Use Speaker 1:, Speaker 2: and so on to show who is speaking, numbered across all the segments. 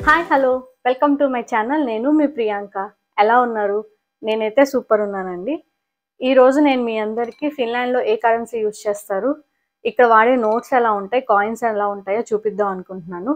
Speaker 1: hi hello welcome to my channel నేను మీ ప్రియాంక ఎలా ఉన్నారు నేనైతే సూపర్ ఉన్నానండి ఈ రోజు నేను మీ అందరికీ ఫిన్లాండ్లో ఏ కరెన్సీ యూజ్ చేస్తారు ఇక్కడ వాడే నోట్స్ ఎలా ఉంటాయి కాయిన్స్ ఎలా ఉంటాయో చూపిద్దాం అనుకుంటున్నాను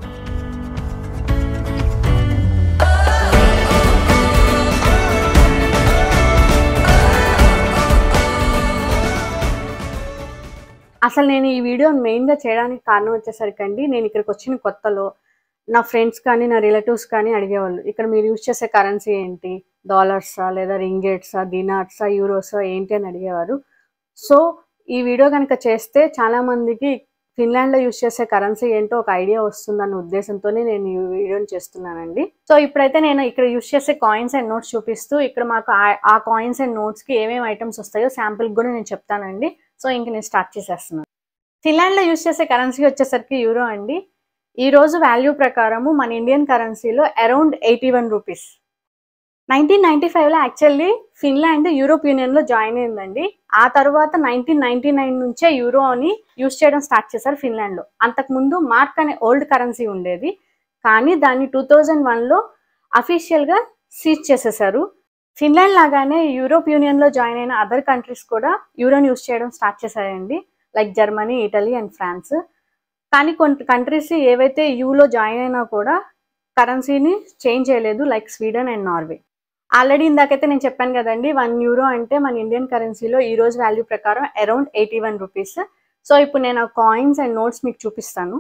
Speaker 1: అసలు నేను ఈ వీడియో మెయిన్గా చేయడానికి కారణం వచ్చేసరికి అండి నేను ఇక్కడికి వచ్చిన కొత్తలో నా ఫ్రెండ్స్ కానీ నా రిలేటివ్స్ కానీ అడిగేవాళ్ళు ఇక్కడ మీరు యూజ్ చేసే కరెన్సీ ఏంటి డాలర్సా లేదా రింగేట్సా దినార్సా యూరోసా ఏంటి అని అడిగేవారు సో ఈ వీడియో కనుక చేస్తే చాలా మందికి ఫిన్లాండ్లో యూజ్ చేసే కరెన్సీ ఏంటో ఒక ఐడియా వస్తుందన్న ఉద్దేశంతోనే నేను ఈ వీడియోని చేస్తున్నానండి సో ఇప్పుడైతే నేను ఇక్కడ యూజ్ చేసే కాయిన్స్ అండ్ నోట్స్ చూపిస్తూ ఇక్కడ మాకు ఆ- ఆ కాయిన్స్ అండ్ నోట్స్కి ఏమేమి ఐటమ్స్ వస్తాయో శాంపుల్కి కూడా నేను చెప్తానండి సో ఇంక నేను స్టార్ట్ చేసేస్తున్నాను ఫిన్లాండ్లో యూజ్ చేసే కరెన్సీ వచ్చేసరికి యూరో అండి ఈ రోజు వాల్యూ ప్రకారము మన ఇండియన్ కరెన్సీలో around eighty one rupees nineteen ninety ఫైవ్లో యాక్చువల్లీ ఫిన్లాండ్ యూరోప్ యూనియన్లో జాయిన్ అయిందండి ఆ తర్వాత నైన్టీన్ నైన్టీ నైన్ నుంచే యూరోని యూజ్ చేయడం స్టార్ట్ చేశారు ఫిన్లాండ్లో అంతకుముందు మార్క్ అనే ఓల్డ్ కరెన్సీ ఉండేది కానీ దాన్ని టూ థౌజండ్ వన్లో అఫీషియల్గా సీజ్ చేసేసారు ఫిన్లాండ్ లాగానే యూరోప్ యూనియన్లో జాయిన్ అయిన అదర్ కంట్రీస్ కూడా యూరోని యూజ్ చేయడం స్టార్ట్ చేశారండి like Germany Italy and France కానీ కొన్ని కంట్రీస్ ఏవైతే యూలో జాయిన్ అయినా కూడా కరెన్సీని చేంజ్ చేయలేదు like Sweden and Norway already ఇందాకైతే నేను చెప్పాను కదండి వన్ యూరో అంటే మన ఇండియన్ కరెన్సీలో ఈ రోజు వాల్యూ ప్రకారం around eighty one rupees so ఇప్పుడు నేను కాయిన్స్ అండ్ నోట్స్ మీకు చూపిస్తాను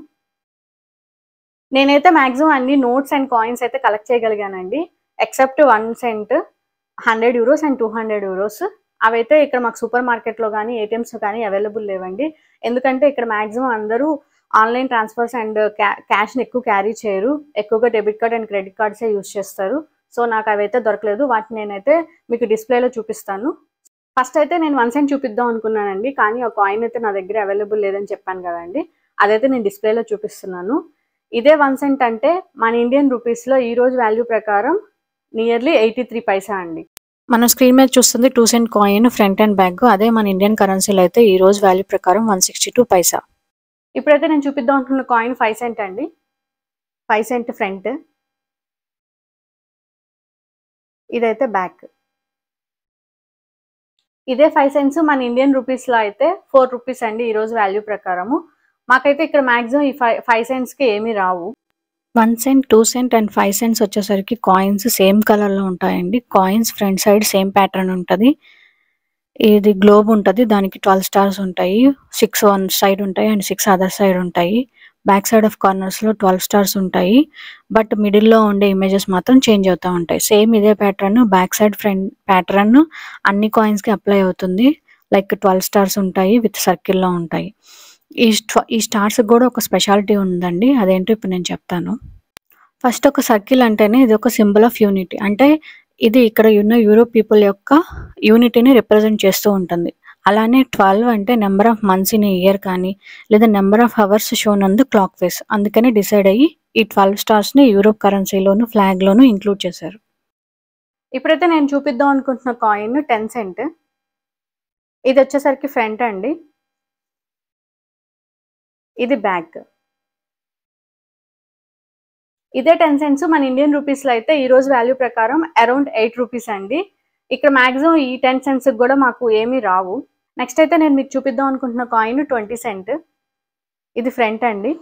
Speaker 1: నేనైతే మాక్సిమం అన్ని నోట్స్ అండ్ కాయిన్స్ అయితే కలెక్ట్ చేయగలిగానండి except one cent hundred euros and two hundred euros అవైతే ఇక్కడ మాకు సూపర్ మార్కెట్లో కానీ ఏటీఎంస్ కానీ అవైలబుల్ లేవండి ఎందుకంటే ఇక్కడ మాక్సిమం అందరూ ఆన్లైన్ ట్రాన్స్ఫర్స్ అండ్ క్యాష్ని ఎక్కువ క్యారీ చేయరు ఎక్కువగా డెబిట్ కార్డ్ అండ్ క్రెడిట్ కార్డ్సే యూస్ చేస్తారు సో నాకు అవైతే దొరకలేదు వాటిని నేనైతే మీకు డిస్ప్లేలో చూపిస్తాను ఫస్ట్ అయితే నేను వన్ సెంట్ చూపిద్దాం అనుకున్నానండి కానీ ఆ కాయిన్ అయితే నా దగ్గర అవైలబుల్ లేదని చెప్పాను కదండి అదైతే నేను డిస్ప్లేలో చూపిస్తున్నాను ఇదే వన్ సెంట్ అంటే మన ఇండియన్ రూపీస్లో ఈ రోజు వాల్యూ ప్రకారం నియర్లీ ఎయిటీ త్రీ పైసా అండి
Speaker 2: మనం స్క్రీన్ మీద చూస్తుంది two cent coin front and back అదే మన ఇండియన్ కరెన్సీలో అయితే ఈ రోజు వాల్యూ ప్రకారం వన్ సిక్స్టీ టూ పైసా
Speaker 1: ఇప్పుడైతే నేను చూపిద్దాం అనుకున్న కాయిన్ ఫైవ్ సెంట్ అండి ఫైవ్ సెంట్ ఫ్రంట్ ఇదైతే బ్యాక్ ఇదే ఫైవ్ సెంట్స్ మన ఇండియన్ రూపీస్లో అయితే ఫోర్ రూపీస్ అండి ఈరోజు వాల్యూ ప్రకారము మాకైతే ఇక్కడ మాక్సిమం ఈ ఫైవ్ ఫైవ్ సెంట్స్కి ఏమీ రావు
Speaker 2: one cent two cent and five cents వచ్చేసరికి కాయిన్స్ సేమ్ కలర్ లో ఉంటాయండి coins front side same pattern ఉంటుంది ఇది గ్లోబ్ ఉంటుంది దానికి ట్వెల్వ్ స్టార్స్ ఉంటాయి సిక్స్ వన్ సైడ్ ఉంటాయి అండ్ సిక్స్ అదర్ సైడ్ ఉంటాయి బ్యాక్ సైడ్ ఆఫ్ కార్నర్స్ లో ట్వెల్వ్ స్టార్స్ ఉంటాయి బట్ మిడిల్ లో ఉండే ఇమేజెస్ మాత్రం చేంజ్ అవుతూ ఉంటాయి సేమ్ ఇదే pattern back side front pattern అన్ని కాయిన్స్ కి అప్లై అవుతుంది లైక్ ట్వెల్వ్ స్టార్స్ ఉంటాయి విత్ సర్కిల్ లో ఉంటాయి ఈ స్ట- ఈ స్టార్స్ కూడా ఒక స్పెషాలిటీ ఉందండి అదేంటో ఇప్పుడు నేను చెప్తాను ఫస్ట్ ఒక సర్కిల్ అంటేనే ఇది ఒక సింబల్ ఆఫ్ యూనిటీ అంటే ఇది ఇక్కడ ఉన్న యూరోప్ పీపుల్ యొక్క యూనిటీని రిప్రజెంట్ చేస్తూ ఉంటుంది అలానే ట్వెల్వ్ అంటే number of months in year కానీ లేదా నెంబర్ ఆఫ్ అవర్స్ షోన్ అందు క్లాక్ వేస్ అందుకని డిసైడ్ అయ్యి ఈ ట్వెల్వ్ స్టార్స్ ని యూరోప్ కరెన్సీలోను ఫ్లాగ్ లోను ఇంక్లూడ్ చేశారు
Speaker 1: ఇప్పుడైతే నేను చూపిద్దాం అనుకుంటున్న కాయిన్ టెన్ సెంట్ ఇది వచ్చేసరికి ఫ్రంట్ అండి ఇది బ్యాక్ ఇదే టెన్ సెంట్స్ మన ఇండియన్ రూపీస్లో అయితే ఈ రోజు వాల్యూ ప్రకారం అరౌండ్ ఎయిట్ రూపీస్ అండి ఇక్కడ మాక్సిమం ఈ టెన్ సెంట్స్ కూడా మాకు ఏమీ రావు నెక్స్ట్ అయితే నేను మీకు చూపిద్దాం అనుకుంటున్న కాయిన్ ట్వంటీ సెంట్ ఇది ఫ్రంట్ అండి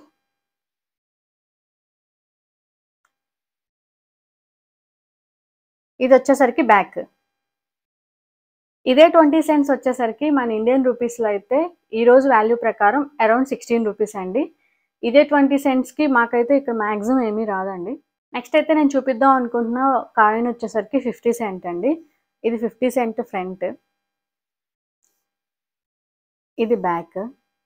Speaker 1: ఇది వచ్చేసరికి బ్యాక్ ఇదే ట్వంటీ సెంట్స్ వచ్చేసరికి మన ఇండియన్ రూపీస్లో అయితే ఈ రోజు వాల్యూ ప్రకారం అరౌండ్ సిక్స్టీన్ రూపీస్ అండి ఇదే ట్వంటీ సెంట్స్కి మాకైతే ఇక్కడ మ్యాక్సిమం ఏమీ రాదండి నెక్స్ట్ అయితే నేను చూపిద్దాం అనుకుంటున్న కాయిన్ వచ్చేసరికి ఫిఫ్టీ సెంట్ అండి ఇది ఫిఫ్టీ సెంట్ ఫ్రంట్ ఇది బ్యాక్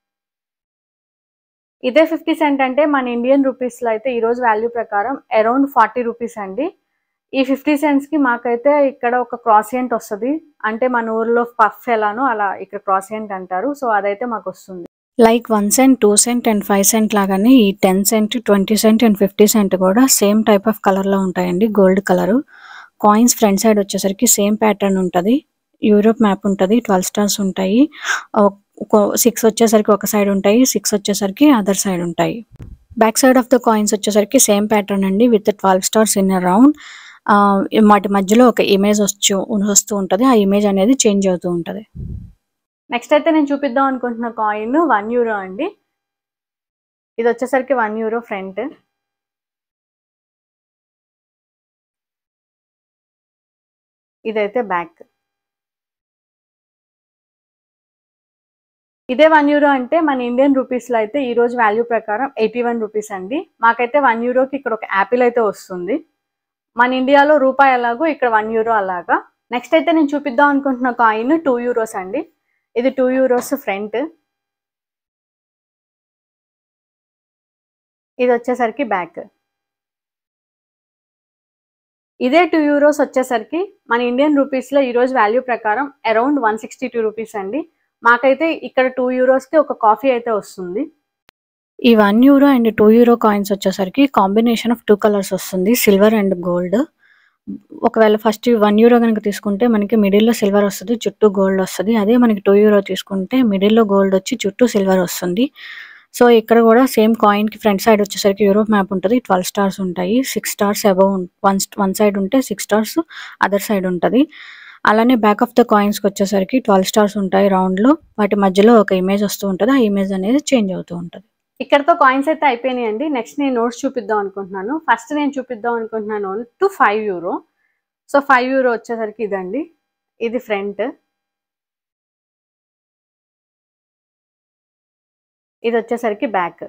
Speaker 1: ఇదే ఫిఫ్టీ సెంట్ అంటే మన ఇండియన్ రూపీస్లో అయితే ఈరోజు వాల్యూ ప్రకారం అరౌండ్ ఫార్టీ రూపీస్ అండి ఈ ఫిఫ్టీ సెంట్స్కి మాకైతే ఇక్కడ ఒక క్రాసియంట్ వస్తుంది అంటే మన ఊర్లో పఫ్ ఎలానో అలా ఇక్కడ క్రాసియంట్ అంటారు సో అదైతే మాకు వస్తుంది
Speaker 2: like one cent two cent and five cent లాగానే ఈ ten cent twenty cent and fifty cent కూడా సేమ్ టైప్ ఆఫ్ కలర్ లో ఉంటాయండి gold colour coins front side వచ్చేసరికి సేమ్ ప్యాటర్న్ ఉంటుంది యూరోప్ మ్యాప్ ఉంటుంది ట్వెల్వ్ స్టార్స్ ఉంటాయి సిక్స్ వచ్చేసరికి ఒక సైడ్ ఉంటాయి సిక్స్ వచ్చేసరికి అదర్ సైడ్ ఉంటాయి back side of the coins వచ్చేసరికి సేమ్ ప్యాటర్న్ అండి with twelve stars in round వాటి మధ్యలో ఒక ఇమేజ్ వచ్చు వస్తూ ఉంటుంది ఆ ఇమేజ్ అనేది చేంజ్ అవుతూ ఉంటుంది
Speaker 1: నెక్స్ట్ అయితే నేను చూపిద్దాం అనుకుంటున్న కాయిన్ వన్ యూరో అండి ఇది వచ్చేసరికి వన్ యూరో ఫ్రంట్ ఇదైతే బ్యాక్ ఇదే వన్ యూరో అంటే మన ఇండియన్ రూపీస్లో అయితే ఈ రోజు వాల్యూ ప్రకారం ఎయిటీ వన్ రూపీస్ అండి మాకైతే వన్ యూరోకి ఇక్కడ ఒక యాపిల్ అయితే వస్తుంది మన ఇండియాలో రూపాయి ఎలాగో ఇక్కడ వన్ యూరో అలాగా నెక్స్ట్ అయితే నేను చూపిద్దాం అనుకుంటున్న కాయిన్ టూ యూరోస్ అండి ఇది టూ యూరోస్ ఫ్రంట్ ఇది వచ్చేసరికి బ్యాక్ ఇదే టూ యూరోస్ వచ్చేసరికి మన ఇండియన్ రూపీస్లో ఈరోజు వాల్యూ ప్రకారం around one sixty two rupees అండి మాకైతే ఇక్కడ టూ యూరోస్కి ఒక కాఫీ అయితే వస్తుంది
Speaker 2: ఈ one euro and two euro coins వచ్చేసరికి కాంబినేషన్ ఆఫ్ టూ కలర్స్ వస్తుంది సిల్వర్ అండ్ గోల్డ్ ఒకవేళ ఫస్ట్ వన్ యూరో కనుక తీసుకుంటే మనకి మిడిల్లో సిల్వర్ వస్తుంది చుట్టూ గోల్డ్ వస్తుంది అదే మనకి టూ యూరో తీసుకుంటే మిడిల్లో గోల్డ్ వచ్చి చుట్టూ సిల్వర్ వస్తుంది సో ఇక్కడ కూడా సేమ్ కాయిన్కి ఫ్రంట్ సైడ్ వచ్చేసరికి యూరోప్ మ్యాప్ ఉంటుంది ట్వెల్వ్ స్టార్స్ ఉంటాయి six stars above one one side ఉంటే సిక్స్ స్టార్స్ అదర్ సైడ్ ఉంటుంది అలానే బ్యాక్ ఆఫ్ ద కాయిన్స్కి వచ్చేసరికి ట్వెల్వ్ స్టార్స్ ఉంటాయి రౌండ్లో వాటి మధ్యలో ఒక ఇమేజ్ వస్తూ ఉంటుంది ఆ ఇమేజ్ అనేది చేంజ్ అవుతూ ఉంటుంది
Speaker 1: ఇక్కడతో కాయిన్స్ అయితే అయిపోయినాయండి నెక్స్ట్ నేను నోట్స్ చూపిద్దాం అనుకుంటున్నాను ఫస్ట్ నేను చూపిద్దాం అనుకుంటున్నాను to five euro so five euro వచ్చేసరికి ఇదండి ఇది ఫ్రంట్ ఇది వచ్చేసరికి బ్యాక్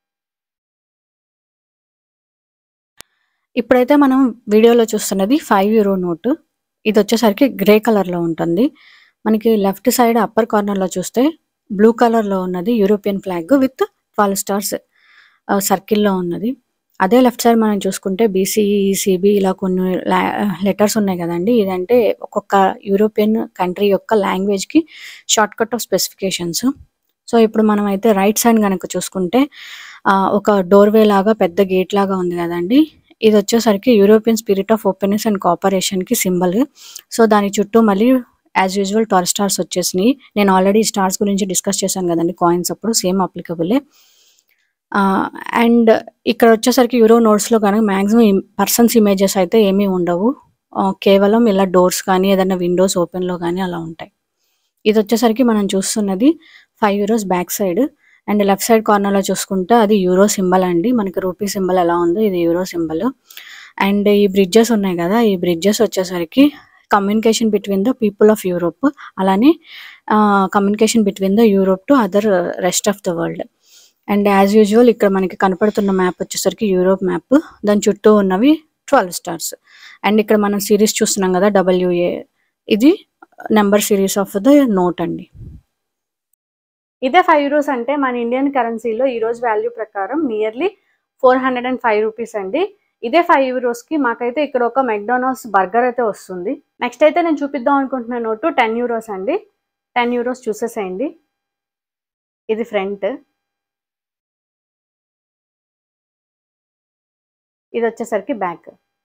Speaker 2: ఇప్పుడైతే మనం వీడియోలో చూస్తున్నది ఫైవ్ యూరో నోట్ ఇది వచ్చేసరికి గ్రే కలర్లో ఉంటుంది మనకి లెఫ్ట్ సైడ్ అప్పర్ కార్నర్లో చూస్తే బ్లూ కలర్లో ఉన్నది European flag with twelve stars సర్కిల్లో ఉన్నది అదే లెఫ్ట్ సైడ్ మనం చూసుకుంటే బీసీఈ ఈసీబీ ఇలా కొన్ని లెటర్స్ ఉన్నాయి కదండి ఇదంటే ఒక్కొక్క యూరోపియన్ కంట్రీ యొక్క లాంగ్వేజ్కి short cut of specifications so ఇప్పుడు మనం అయితే రైట్ సైడ్ కనుక చూసుకుంటే ఆ, ఒక డోర్వే లాగా పెద్ద గేట్ లాగా ఉంది కదండి ఇది వచ్చేసరికి European spirit of openness and cooperation కి సింబల్ సో దాని చుట్టూ మళ్ళీ యాజ్ యూజువల్ ట్వెల్వ్ స్టార్స్ వచ్చేసినాయి నేను ఆల్రెడీ స్టార్స్ గురించి డిస్కస్ చేశాను కదండి కాయిన్స్ అప్పుడు సేమ్ అప్లికబులే అండ్ ఇక్కడ వచ్చేసరికి యూరో నోట్స్లో కనుక మ్యాక్సిమం పర్సన్స్ ఇమేజెస్ అయితే ఏమీ ఉండవు ఆ, కేవలం ఇలా డోర్స్ కానీ ఏదైనా విండోస్ ఓపెన్లో కానీ అలా ఉంటాయి ఇది వచ్చేసరికి మనం చూస్తున్నది five euros back side and left side కార్నర్లో చూసుకుంటే అది యూరో సింబల్ అండి మనకి రూపీ సింబల్ ఎలా ఉందో ఇది యూరో సింబల్ అండ్ ఈ బ్రిడ్జెస్ ఉన్నాయి కదా ఈ బ్రిడ్జెస్ వచ్చేసరికి communication between the people of Europe అలానే communication between the Europe to other rest of the world and as usual ఇక్కడ మనకి కనపడుతున్న మ్యాప్ వచ్చేసరికి యూరోప్ మ్యాప్ దాని చుట్టూ ఉన్నవి ట్వెల్వ్ స్టార్స్ అండ్ ఇక్కడ మనం సిరీస్ చూస్తున్నాం కదా డబ్ల్యూఏ ఇది number series of the note అండి
Speaker 1: ఇదే ఫైవ్ యూరోస్ అంటే మన ఇండియన్ కరెన్సీలో ఈ రోజు వాల్యూ ప్రకారం nearly four hundred and five rupees అండి ఇదే ఫైవ్ యూరోస్ కి మాకైతే ఇక్కడ ఒక మెక్డోనల్డ్స్ బర్గర్ అయితే వస్తుంది నెక్స్ట్ అయితే నేను చూపిద్దాం అనుకుంటున్న నోటు టెన్ యూరోస్ అండి టెన్ యూరోస్ చూసేసేయండి ఇది ఫ్రంట్ ఇది వచ్చేసరికి బ్యాక్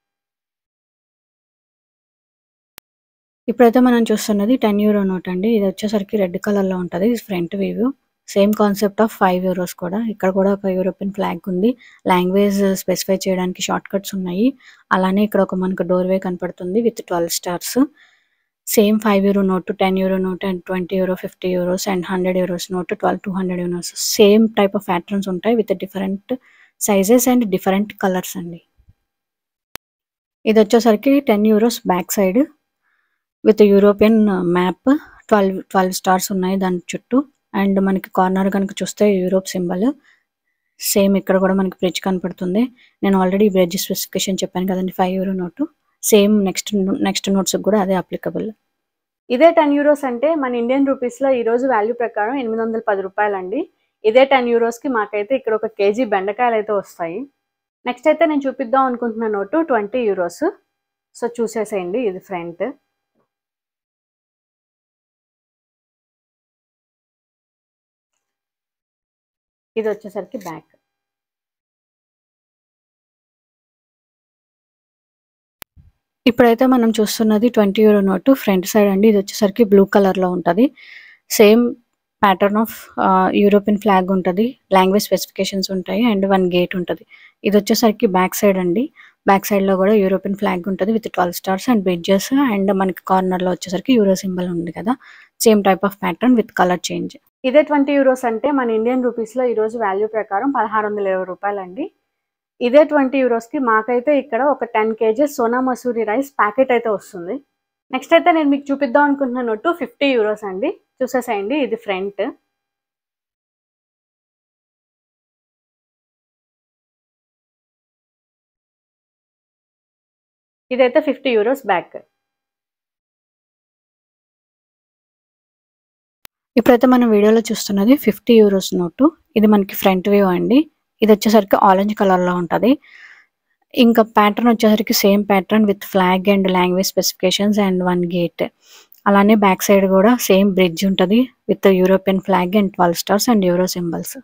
Speaker 2: ఇప్పుడైతే మనం చూస్తున్నది టెన్ యూరో నోట్ అండి ఇది వచ్చేసరికి రెడ్ కలర్ లో ఉంటది front view same concept of five euros కూడా ఇక్కడ కూడా ఒక యూరోపియన్ ఫ్లాగ్ ఉంది లాంగ్వేజ్ స్పెసిఫై చేయడానికి షార్ట్ కట్స్ ఉన్నాయి అలానే ఇక్కడ ఒక మనకు డోర్వే కనపడుతుంది with twelve stars same five euro note ten euro note and twenty euro fifty euros and hundred euros note twelve two hundred euros same type of patterns ఉంటాయి with different sizes and different colours అండి ఇది వచ్చేసరికి ten euros back side with European map twelve twelve stars ఉన్నాయి దాని చుట్టూ and మనకి corner కనుక చూస్తే యూరోప్ సింబల్ సేమ్ ఇక్కడ కూడా మనకి బ్రిడ్జ్ కనపడుతుంది నేను ఆల్రెడీ బ్రిడ్జ్ స్పెసిఫికేషన్ చెప్పాను కదండి five euro note same next next notes కూడా అదే అప్లికబుల్
Speaker 1: ఇదే టెన్ యూరోస్ అంటే మన ఇండియన్ రూపీస్ లో ఈ రోజు వాల్యూ ప్రకారం ఎనిమిది వందల పది రూపాయలు అండి ఇదే టెన్ యూరోస్ కి మాకైతే ఇక్కడ ఒక కేజీ బెండకాయలు అయితే వస్తాయి నెక్స్ట్ అయితే నేను చూపిద్దాం అనుకుంటున్న నోటు ట్వంటీ యూరోస్ సో చూసేసేయండి ఇది ఫ్రంట్ ఇది వచ్చేసరికి బ్యాక్
Speaker 2: ఇప్పుడైతే మనం చూస్తున్నది twenty euro note front side అండి ఇది వచ్చేసరికి బ్లూ కలర్ లో ఉంటది same pattern of European flag ఉంటుంది లాంగ్వేజ్ స్పెసిఫికేషన్స్ ఉంటాయి అండ్ వన్ గేట్ ఉంటుంది ఇది వచ్చేసరికి బ్యాక్ సైడ్ అండి బ్యాక్ సైడ్ లో కూడా యూరోపియన్ ఫ్లాగ్ ఉంటుంది with twelve stars and bridges and మనకి కార్నర్ లో వచ్చేసరికి యూరో సింబల్ ఉంది కదా same type of pattern with colour change
Speaker 1: ఇదే ట్వంటీ యూరోస్ అంటే మన ఇండియన్ రూపీస్లో ఈరోజు వాల్యూ ప్రకారం పదహారు వందల ఇరవై రూపాయలండి ఇదే ట్వంటీ యూరోస్కి మాకైతే ఇక్కడ ఒక ten KGs Sona Masoori rice packet అయితే వస్తుంది నెక్స్ట్ అయితే నేను మీకు చూపిద్దాం అనుకుంటున్న నోటు ఫిఫ్టీ యూరోస్ అండి చూసేసేయండి ఇది ఫ్రంట్ ఇదైతే ఫిఫ్టీ యూరోస్ బ్యాక్
Speaker 2: ఇప్పుడైతే మనం వీడియోలో చూస్తున్నది ఫిఫ్టీ యూరోస్ నోటు ఇది మనకి ఫ్రంట్ వ్యూ అండి ఇది వచ్చేసరికి ఆరెంజ్ కలర్ లో ఉంటది ఇంకా ప్యాటర్న్ వచ్చేసరికి same pattern with flag and language specifications and one gate అలానే బ్యాక్ సైడ్ కూడా సేమ్ బ్రిడ్జ్ ఉంటది with European flag and twelve stars and euro symbols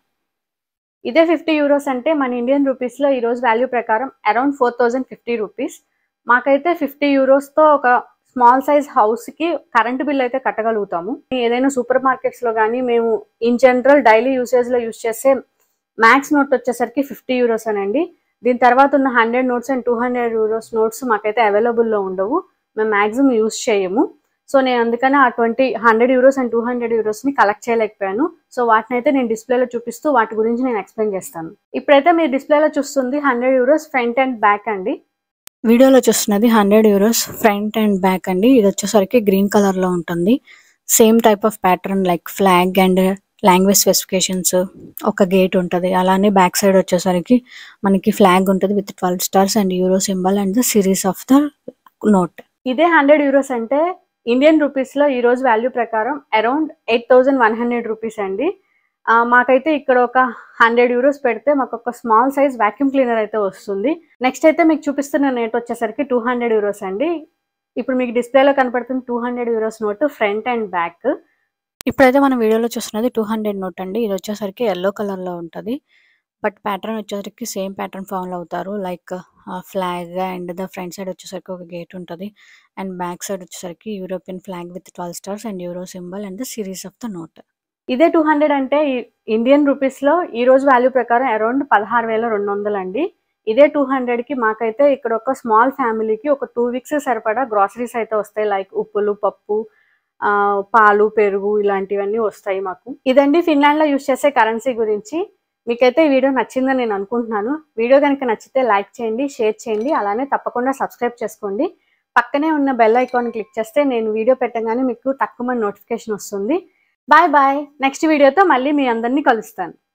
Speaker 1: ఇదే ఫిఫ్టీ యూరోస్ అంటే మన ఇండియన్ రూపీస్లో ఈరోజు వాల్యూ ప్రకారం around four thousand fifty rupees మాకైతే ఫిఫ్టీ యూరోస్తో ఒక స్మాల్ సైజ్ హౌస్కి కరెంట్ బిల్ అయితే కట్టగలుగుతాము ఏదైనా సూపర్ మార్కెట్స్లో కానీ మేము ఇన్ జనరల్ డైలీ యూసేజ్లో యూస్ చేసే మ్యాక్స్ నోట్ వచ్చేసరికి ఫిఫ్టీ యూరోస్ అనండి దీని తర్వాత ఉన్న hundred notes and two hundred euros notes మాకైతే అవైలబుల్లో ఉండవు మేము మ్యాక్సిమం యూస్ చేయము సో నేను అందుకనే ఆ twenty hundred euros and two hundred యూరోస్ని కలెక్ట్ చేయలేకపోయాను సో వాటిని అయితే నేను డిస్ప్లేలో చూపిస్తూ వాటి గురించి నేను ఎక్స్ప్లెయిన్ చేస్తాను ఇప్పుడైతే మీరు డిస్ప్లేలో చూస్తుంది hundred euros front and back అండి
Speaker 2: వీడియోలో చూస్తున్నది hundred euros front and back అండి ఇది వచ్చేసరికి గ్రీన్ కలర్ లో ఉంటుంది same type of pattern like flag and language specifications ఒక గేట్ ఉంటుంది అలానే బ్యాక్ సైడ్ వచ్చేసరికి మనకి ఫ్లాగ్ ఉంటుంది with twelve stars and euro symbol and the series of the note
Speaker 1: ఇదే హండ్రెడ్ యూరోస్ అంటే ఇండియన్ రూపీస్లో ఈ రోజు వాల్యూ ప్రకారం around eight thousand one hundred rupees అండి ఆ, మాకైతే ఇక్కడ ఒక హండ్రెడ్ యూరోస్ పెడితే మాకు ఒక స్మాల్ సైజ్ వాక్యూమ్ క్లీనర్ అయితే వస్తుంది నెక్స్ట్ అయితే మీకు చూపిస్తున్న నేట్ వచ్చేసరికి టూ హండ్రెడ్ యూరోస్ అండి ఇప్పుడు మీకు డిస్ప్లేలో కనపడుతున్న two hundred euros note front and back
Speaker 2: ఇప్పుడైతే మనం వీడియోలో చూస్తున్నది టూ హండ్రెడ్ నోట్ అండి ఇది వచ్చేసరికి ఎల్లో కలర్ లో ఉంటుంది బట్ ప్యాటర్న్ వచ్చేసరికి సేమ్ ప్యాటర్న్ ఫాలో అవుతారు like flag and the front side వచ్చేసరికి ఒక గేట్ ఉంటుంది అండ్ బ్యాక్ సైడ్ వచ్చేసరికి European flag with twelve stars and euro symbol and the series of the note
Speaker 1: ఇదే two hundred అంటే ఈ- Indian రూపీస్లో ఈ రోజు వాల్యూ ప్రకారం అరౌండ్ పదహారు వేల రెండు వందలు అండి ఇదే టూ హండ్రెడ్కి మాకైతే ఇక్కడ ఒక స్మాల్ ఫ్యామిలీకి ఒక టూ వీక్స్ సరిపడా గ్రాసరీస్ అయితే వస్తాయి లైక్ ఉప్పులు పప్పు ఆ, పాలు పెరుగు ఇలాంటివన్నీ వస్తాయి మాకు ఇదండి ఫిన్లాండ్లో యూస్ చేసే కరెన్సీ గురించి మీకైతే ఈ వీడియో నచ్చిందని నేను అనుకుంటున్నాను వీడియో కనుక నచ్చితే లైక్ చేయండి షేర్ చేయండి అలానే తప్పకుండా సబ్స్క్రైబ్ చేసుకోండి పక్కనే ఉన్న బెల్ ఐకాన్ క్లిక్ చేస్తే నేను వీడియో పెట్టగానే మీకు తక్కువ నోటిఫికేషన్ వస్తుంది బాయ్ బాయ్ నెక్స్ట్ వీడియోతో మళ్ళీ మీ అందరినీ కలుస్తాను